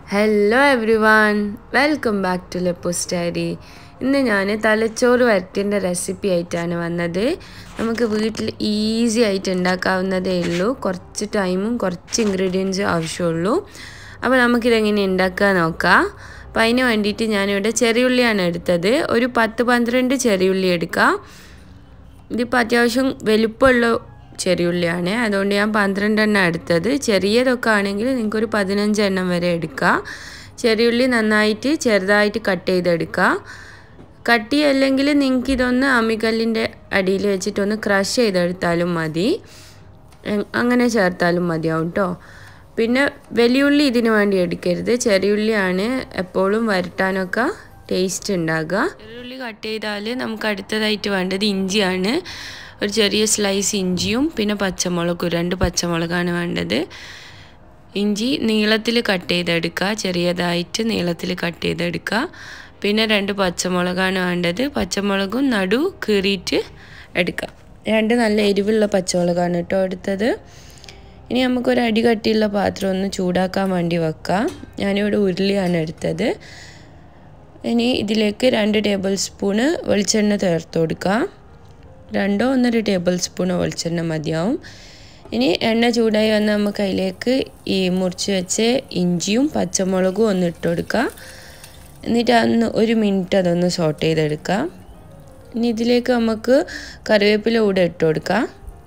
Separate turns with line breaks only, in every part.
hello everyone welcome back to ലെപ്പോസ്റ്റാരി ഇന്ന് ഞാൻ തലച്ചോറ് വരട്ടിൻ്റെ റെസിപ്പി ആയിട്ടാണ് വന്നത് നമുക്ക് വീട്ടിൽ ഈസി ആയിട്ട് ഉണ്ടാക്കാവുന്നതേ ഉള്ളൂ കുറച്ച് ടൈമും കുറച്ച് ഇൻഗ്രീഡിയൻസും ആവശ്യമുള്ളൂ അപ്പോൾ നമുക്കിതെങ്ങനെ ഉണ്ടാക്കുക നോക്കാം അപ്പോൾ അതിന് വേണ്ടിയിട്ട് ഞാനിവിടെ ചെറിയുള്ളിയാണ് എടുത്തത് ഒരു പത്ത് പന്ത്രണ്ട് ചെറിയുള്ളി എടുക്കാം ഇതിപ്പോൾ അത്യാവശ്യം വലുപ്പമുള്ള ചെറിയുള്ളിയാണ് അതുകൊണ്ട് ഞാൻ പന്ത്രണ്ടെണ്ണം എടുത്തത് ചെറിയതൊക്കെ ആണെങ്കിൽ നിങ്ങൾക്കൊരു പതിനഞ്ച് എണ്ണം വരെ എടുക്കുക ചെറിയുള്ളി നന്നായിട്ട് ചെറുതായിട്ട് കട്ട് ചെയ്തെടുക്കുക കട്ടി അല്ലെങ്കിൽ നിങ്ങൾക്ക് ഇതൊന്ന് അമ്മിക്കല്ലിൻ്റെ അടിയിൽ വെച്ചിട്ടൊന്ന് ക്രഷ് ചെയ്തെടുത്താലും മതി അങ്ങനെ ചേർത്താലും മതിയാവും കേട്ടോ പിന്നെ വലിയുള്ളി ഇതിന് വേണ്ടി എടുക്കരുത് ചെറിയുള്ളിയാണ് എപ്പോഴും വരട്ടാനൊക്കെ ടേസ്റ്റ് ഉണ്ടാകുക ചെറിയുള്ളി കട്ട് ചെയ്താൽ നമുക്ക് അടുത്തതായിട്ട് വേണ്ടത് ഇഞ്ചിയാണ് ഒരു ചെറിയ സ്ലൈസ് ഇഞ്ചിയും പിന്നെ പച്ചമുളകും രണ്ട് പച്ചമുളകാണ് വേണ്ടത് ഇഞ്ചി നീളത്തിൽ കട്ട് ചെയ്തെടുക്കുക ചെറിയതായിട്ട് നീളത്തിൽ കട്ട് ചെയ്തെടുക്കുക പിന്നെ രണ്ട് പച്ചമുളകാണ് വേണ്ടത് പച്ചമുളകും നടു കീറിയിട്ട് എടുക്കുക രണ്ട് നല്ല എരിവുള്ള പച്ചമുളകാണ് കേട്ടോ എടുത്തത് ഇനി നമുക്കൊരു അടി കട്ടിയുള്ള പാത്രം ഒന്ന് ചൂടാക്കാൻ വേണ്ടി വെക്കാം ഞാനിവിടെ ഉരുളിയാണ് എടുത്തത് ഇനി ഇതിലേക്ക് രണ്ട് ടേബിൾ സ്പൂണ് വെളിച്ചെണ്ണ ചേർത്ത് കൊടുക്കാം രണ്ടോ ഒന്നര ടേബിൾ സ്പൂൺ വെളിച്ചെണ്ണ മതിയാവും ഇനി എണ്ണ ചൂടായി വന്നാൽ നമുക്ക് അതിലേക്ക് ഈ മുറിച്ച് വെച്ച് ഇഞ്ചിയും പച്ചമുളകും ഒന്ന് ഇട്ട് കൊടുക്കുക എന്നിട്ട് അന്ന് ഒരു മിനിറ്റ് അതൊന്ന് സോട്ട് ചെയ്തെടുക്കാം ഇനി ഇതിലേക്ക് നമുക്ക് കറിവേപ്പില കൂടെ ഇട്ട് കൊടുക്കാം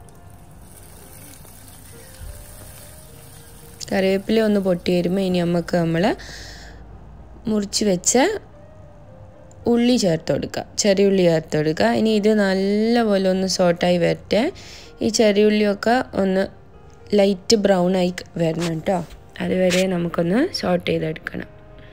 കറിവേപ്പില ഒന്ന് പൊട്ടി വരുമ്പോൾ ഇനി നമുക്ക് നമ്മൾ മുറിച്ച് വെച്ച ഉള്ളി ചേർത്ത് കൊടുക്കുക ചെറിയ ഉള്ളി ചേർത്ത് കൊടുക്കുക ഇനി ഇത് നല്ലപോലെ ഒന്ന് സോട്ടായി വരട്ടെ ഈ ചെറിയ ഉള്ളിയൊക്കെ ഒന്ന് ലൈറ്റ് ബ്രൗൺ ആയി വരണം കേട്ടോ അതുവരെ നമുക്കൊന്ന് സോട്ട് ചെയ്തെടുക്കണം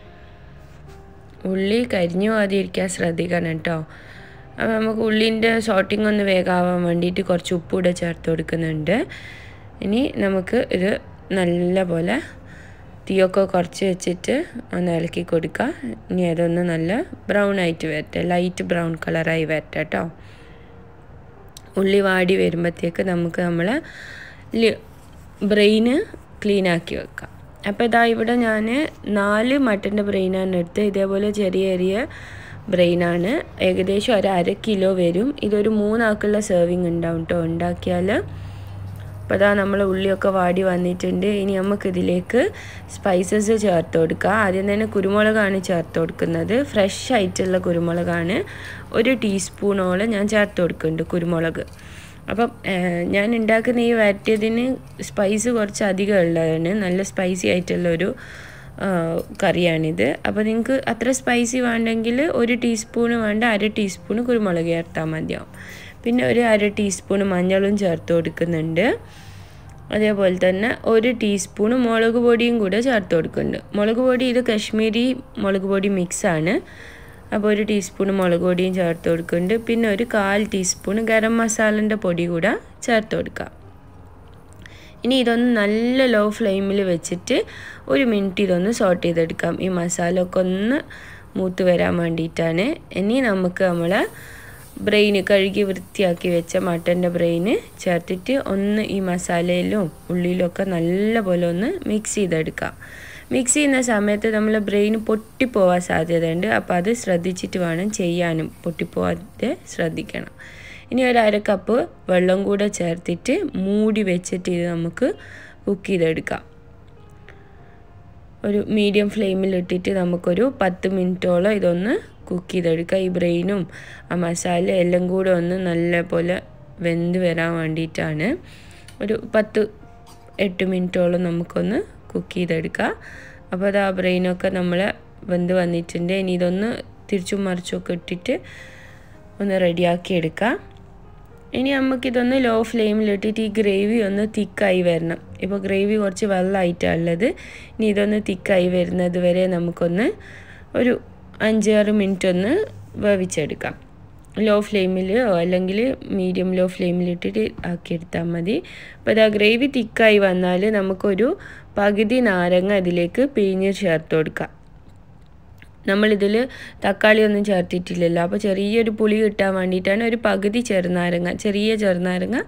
ഉള്ളി കരിഞ്ഞു പോകാതിരിക്കാൻ ശ്രദ്ധിക്കണം കേട്ടോ അപ്പോൾ നമുക്ക് ഉള്ളിൻ്റെ സോട്ടിംഗ് ഒന്ന് വേഗമാവാൻ വേണ്ടിയിട്ട് കുറച്ച് ഉപ്പ് കൂടെ ചേർത്ത് കൊടുക്കുന്നുണ്ട് ഇനി നമുക്ക് ഇത് നല്ല പോലെ തീയൊക്കെ കുറച്ച് വെച്ചിട്ട് ഒന്ന് ഇളക്കി കൊടുക്കുക ഇനി അതൊന്ന് നല്ല ബ്രൗൺ ആയിട്ട് വരട്ടെ ലൈറ്റ് ബ്രൗൺ കളറായി വരട്ടെ കേട്ടോ ഉള്ളി വാടി വരുമ്പോഴത്തേക്ക് നമുക്ക് നമ്മൾ ബ്രെയിന് ക്ലീൻ ആക്കി വെക്കാം അപ്പോൾ ഇതാ ഇവിടെ ഞാൻ നാല് മട്ടൻ്റെ ബ്രെയിനാണ് എടുത്ത് ഇതേപോലെ ചെറിയ ചെറിയ ബ്രെയിനാണ് ഏകദേശം ഒരു അര കിലോ വരും ഇതൊരു മൂന്നാക്കുള്ള സെർവിങ് ഉണ്ടാവും കേട്ടോ ഉണ്ടാക്കിയാൽ അപ്പോൾ അതാ നമ്മൾ ഉള്ളിയൊക്കെ വാടി വന്നിട്ടുണ്ട് ഇനി നമുക്കിതിലേക്ക് സ്പൈസസ് ചേർത്ത് കൊടുക്കുക ആദ്യം തന്നെ കുരുമുളകാണ് ചേർത്ത് കൊടുക്കുന്നത് ഫ്രഷ് ആയിട്ടുള്ള കുരുമുളകാണ് ഒരു ടീസ്പൂണോളം ഞാൻ ചേർത്ത് കൊടുക്കുന്നുണ്ട് കുരുമുളക് അപ്പം ഞാൻ ഉണ്ടാക്കുന്ന ഈ വരട്ടിയതിന് സ്പൈസ് കുറച്ച് അധികം ഉള്ളതാണ് നല്ല സ്പൈസി ആയിട്ടുള്ള ഒരു കറിയാണിത് അപ്പോൾ നിങ്ങൾക്ക് അത്ര സ്പൈസി വേണ്ടെങ്കിൽ ഒരു ടീസ്പൂണ് വേണ്ട അര ടീസ്പൂണ് കുരുമുളക് ചേർത്താൽ മതിയാവും പിന്നെ ഒരു അര ടീസ്പൂൺ മഞ്ഞളും ചേർത്ത് കൊടുക്കുന്നുണ്ട് അതേപോലെ തന്നെ ഒരു ടീസ്പൂൺ മുളക് പൊടിയും കൂടെ ചേർത്ത് കൊടുക്കുന്നുണ്ട് മുളക് പൊടി ഇത് കശ്മീരി മുളക് പൊടി മിക്സാണ് അപ്പോൾ ഒരു ടീസ്പൂൺ മുളക് പൊടിയും ചേർത്ത് കൊടുക്കുന്നുണ്ട് പിന്നെ ഒരു കാൽ ടീസ്പൂൺ ഗരം മസാലൻ്റെ പൊടി കൂടെ ചേർത്ത് കൊടുക്കാം ഇനി ഇതൊന്ന് നല്ല ലോ ഫ്ലെയിമിൽ വെച്ചിട്ട് ഒരു മിനിറ്റ് ഇതൊന്ന് സോട്ട് ചെയ്തെടുക്കാം ഈ മസാല ഒക്കെ ഒന്ന് മൂത്ത് വരാൻ വേണ്ടിയിട്ടാണ് ഇനി നമുക്ക് നമ്മൾ ബ്രെയിന് കഴുകി വൃത്തിയാക്കി വെച്ച മട്ടൻ്റെ ബ്രെയിന് ചേർത്തിട്ട് ഒന്ന് ഈ മസാലയിലും ഉള്ളിയിലൊക്കെ നല്ലപോലെ ഒന്ന് മിക്സ് ചെയ്തെടുക്കാം മിക്സ് ചെയ്യുന്ന സമയത്ത് നമ്മൾ ബ്രെയിൻ പൊട്ടിപ്പോവാൻ സാധ്യതയുണ്ട് അപ്പോൾ അത് ശ്രദ്ധിച്ചിട്ട് വേണം ചെയ്യാനും പൊട്ടിപ്പോവാതെ ശ്രദ്ധിക്കണം ഇനി ഒരു അര കപ്പ് വെള്ളം കൂടെ ചേർത്തിട്ട് മൂടി വെച്ചിട്ട് ഇത് നമുക്ക് കുക്ക് ചെയ്തെടുക്കാം ഒരു മീഡിയം ഫ്ലെയിമിൽ ഇട്ടിട്ട് നമുക്കൊരു പത്ത് മിനിറ്റോളം ഇതൊന്ന് കുക്ക് ചെയ്തെടുക്കുക ഈ ബ്രെയിനും ആ മസാല എല്ലാം കൂടെ ഒന്ന് നല്ല പോലെ വെന്ത് വരാൻ വേണ്ടിയിട്ടാണ് ഒരു പത്ത് എട്ട് മിനിറ്റോളം നമുക്കൊന്ന് കുക്ക് ചെയ്തെടുക്കുക അപ്പോൾ അത് ആ ബ്രെയിനൊക്കെ നമ്മൾ വെന്ത് വന്നിട്ടുണ്ട് ഇനി ഇതൊന്ന് തിരിച്ചും മറിച്ചൊക്കെ ഇട്ടിട്ട് ഒന്ന് റെഡിയാക്കി എടുക്കുക ഇനി നമുക്കിതൊന്ന് ലോ ഫ്ലെയിമിലിട്ടിട്ട് ഈ ഗ്രേവി ഒന്ന് തിക്കായി വരണം ഇപ്പോൾ ഗ്രേവി കുറച്ച് വെള്ളമായിട്ടാണ് ഉള്ളത് ഇനി ഇതൊന്ന് തിക്കായി വരുന്നത് വരെ നമുക്കൊന്ന് ഒരു അഞ്ചാറ് മിനിറ്റ് ഒന്ന് വേവിച്ചെടുക്കാം ലോ ഫ്ലെയിമിലോ അല്ലെങ്കിൽ മീഡിയം ലോ ഫ്ലെയിമിലിട്ടിട്ട് ആക്കിയെടുത്താൽ മതി അപ്പോൾ അത് ആ ഗ്രേവി തിക്കായി വന്നാൽ നമുക്കൊരു പകുതി നാരങ്ങ അതിലേക്ക് പിഴിഞ്ഞ് ചേർത്ത് കൊടുക്കാം നമ്മളിതിൽ തക്കാളി ഒന്നും ചേർത്തിട്ടില്ലല്ലോ അപ്പോൾ ചെറിയൊരു പുളി കിട്ടാൻ വേണ്ടിയിട്ടാണ് ഒരു പകുതി ചെറുനാരങ്ങ ചെറിയ ചെറുനാരങ്ങ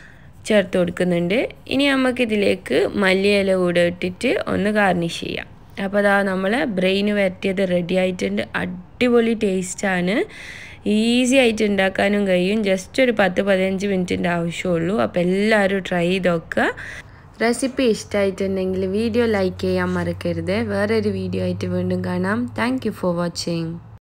ചേർത്ത് കൊടുക്കുന്നുണ്ട് ഇനി നമുക്കിതിലേക്ക് മല്ലിയില കൂടെ ഇട്ടിട്ട് ഒന്ന് ഗാർണിഷ് ചെയ്യാം അപ്പോൾ അതാ നമ്മൾ ബ്രെയിൻ വരട്ടിയത് റെഡി ആയിട്ടുണ്ട് അടിപൊളി ടേസ്റ്റാണ് ഈസി ആയിട്ട് ഉണ്ടാക്കാനും കഴിയും ജസ്റ്റ് ഒരു പത്ത് പതിനഞ്ച് മിനിറ്റിൻ്റെ ആവശ്യമുള്ളൂ അപ്പോൾ എല്ലാവരും ട്രൈ ചെയ്ത് നോക്കുക റെസിപ്പി ഇഷ്ടമായിട്ടുണ്ടെങ്കിൽ വീഡിയോ ലൈക്ക് ചെയ്യാൻ മറക്കരുത് വേറൊരു വീഡിയോ ആയിട്ട് വീണ്ടും കാണാം താങ്ക് ഫോർ വാച്ചിങ്